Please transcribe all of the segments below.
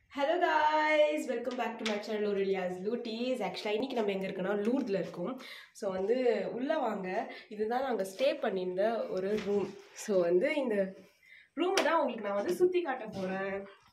hello guys welcome back to my channel ஒரு லியாஸ் லூட்டீஸ் ஆக்சுவலாக இன்றைக்கி நம்ம எங்கே இருக்கோம்னா லூர்தில் இருக்கோம் ஸோ வந்து உள்ளே வாங்க இதுதான் நாங்கள் ஸ்டே பண்ணியிருந்த ஒரு ரூம் ஸோ வந்து இந்த ரூமை தான் உங்களுக்கு நான் வந்து சுற்றி காட்ட போகிறேன்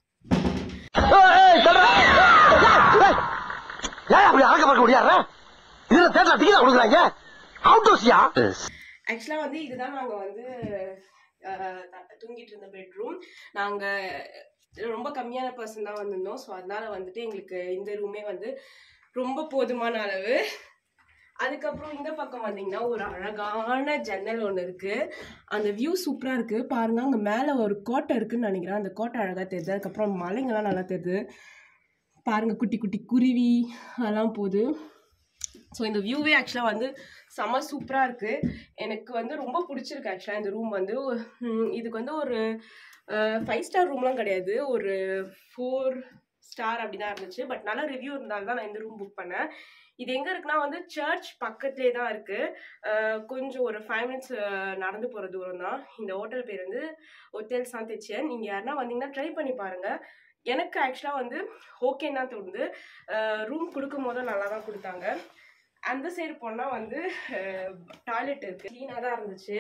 ஏன் அப்படி அறக்க பார்க்க முடியாத இதுல தேட்டல டிக்கெட் கொடுக்குறாங்க அவுட் ஹவுஸ்யா ஆக்சுவலாக வந்து இதுதான் நாங்கள் வந்து அஹ், த- தூங்கிட்டு இருந்த பெட்ரூம் நாங்கள் ரொம்ப கம்மியான பர்சன் தான் வந்திருந்தோம் ஸோ அதனால வந்துட்டு எங்களுக்கு இந்த ரூமே வந்து ரொம்ப போதுமான அளவு அதுக்கப்புறம் இந்த பக்கம் வந்தீங்கன்னா ஒரு அழகான ஜன்னல் ஒன்று இருக்கு அந்த வியூ சூப்பராக இருக்கு பாருங்க அங்கே மேலே ஒரு கோட்டை இருக்குன்னு நினைக்கிறேன் அந்த கோட்டை அழகாக தெரியுது அதுக்கப்புறம் மலைங்கெல்லாம் நல்லா தெரியுது பாருங்க குட்டி குட்டி குருவி அதெல்லாம் போகுது ஸோ இந்த வியூவே ஆக்சுவலாக வந்து செம சூப்பராக இருக்குது எனக்கு வந்து ரொம்ப பிடிச்சிருக்கு ஆக்சுவலாக இந்த ரூம் வந்து உம், இதுக்கு வந்து ஒரு ஃபைவ் ஸ்டார் ரூம்லாம் கிடையாது ஒரு ஃபோர் ஸ்டார் அப்படி தான் இருந்துச்சு பட் நல்ல ரிவ்யூ இருந்தாலும் தான் நான் இந்த ரூம் புக் பண்ணேன் இது எங்கே இருக்குன்னா வந்து சர்ச் பக்கத்துலேயே தான் இருக்குது கொஞ்சம் ஒரு ஃபைவ் மினிட்ஸ் நடந்து போகிற தூரம் தான் இந்த ஹோட்டல் பேர் வந்து ஹோட்டல் சாந்தேச்சியன் நீங்கள் யாருன்னா வந்தீங்கன்னா ட்ரை பண்ணி பாருங்கள் எனக்கு ஆக்சுவலாக வந்து ஓகேன்னு தான் தோணுது ரூம் கொடுக்கும் போதும் நல்லா தான் கொடுத்தாங்க அந்த சைடு போனால் வந்து டாய்லெட் இருக்கு க்ளீனாக தான் இருந்துச்சு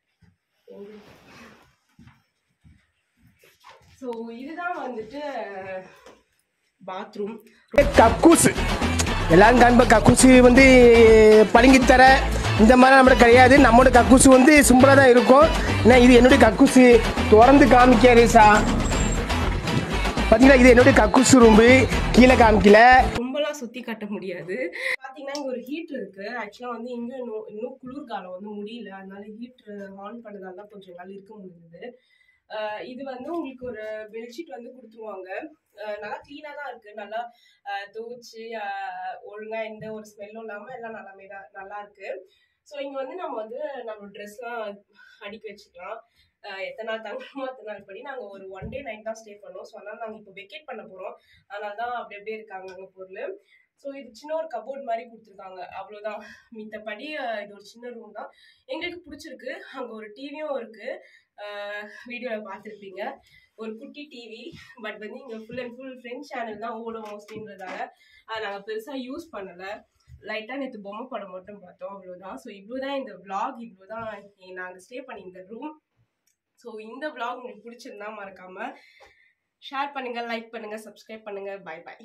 ஸோ இதுதான் வந்துட்டு பாத்ரூம் கக்கூசு எல்லாரும் காண்ப கக்கூசு வந்து பளிங்கித்தர இந்த மாதிரி நம்மளுக்கு கிடையாது நம்மளோட கக்கூசு வந்து சிம்பிளாக தான் இருக்கும் ஏன்னா இது என்னுடைய கக்கூசு திறந்து காமிக்காரு சா பார்த்தீங்கன்னா இது என்னுடைய கக்கூசு ரூம்பு கீழே காமிக்கல ரொம்பலாம் சுற்றி காட்ட முடியாது பார்த்தீங்கன்னா இங்கே ஒரு ஹீட்ரு இருக்குது ஆக்சுவலாக வந்து இங்கே இன்னும் இன்னும் குளிர்காலம் வந்து முடியல அதனால ஹீட்ரு ஆன் பண்ணதால தான் கொஞ்சம் நாள் இருக்க முடியுது அஹ் இது வந்து உங்களுக்கு ஒரு பெட்ஷீட் வந்து கொடுத்துருவாங்க அஹ் நல்லா க்ளீனாக தான் இருக்குது நல்லா அஹ் துவைச்சு அஹ் ஒழுங்கா எந்த ஒரு ஸ்மெல்லும் இல்லாமல் எல்லாம் நல்லாமே தான் நல்லா இருக்கு ஸோ இங்கே வந்து நம்ம வந்து நம்ம ட்ரெஸ்லாம் அடுக்கி வச்சுக்கலாம் அஹ் எத்தனை நாள் தங்கணுமோ அத்தனை நாள் படி நாங்கள் ஒரு ஒன் டே நைட் தான் ஸ்டே பண்ணோம் ஸோ அதனால் நாங்கள் இப்போ வெக்கேட் பண்ண போகிறோம் அதனால தான் அப்படி அப்படியே இருக்காங்க அங்கே பொருள் ஸோ இது சின்ன ஒரு கபோர்ட் மாதிரி கொடுத்துருக்காங்க அவ்வளோதான் மித்தபடி அஹ், இது ஒரு சின்ன ரூம் தான் எங்களுக்கு பிடிச்சிருக்கு அங்கே ஒரு டிவியும் இருக்குது வீடியோவில் பார்த்துருப்பீங்க ஒரு குட்டி டிவி பட் வந்து இங்கே full and full friends channel தான் ஓடும் மோஸ்ட்லின்றதால அதை நாங்கள் பெருசாக யூஸ் பண்ணலை லைட்டாக நேற்று பொம்மை படம் மட்டும் பார்த்தோம் அவ்வளோதான் ஸோ இவ்வளோ தான் இந்த vlog இவ்வளோ தான் நாங்கள் ஸ்டே பண்ணியிருந்த ரூம் ஸோ இந்த vlog உங்களுக்கு பிடிச்சிருந்தா மறக்காமல் ஷேர் பண்ணுங்கள் லைக் பண்ணுங்கள் சப்ஸ்கிரைப் பண்ணுங்கள் பை பை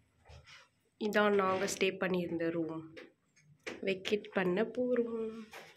இதான் நாங்கள் ஸ்டே பண்ணியிருந்த ரூம் வெக்கேட் பண்ண போகிறோம்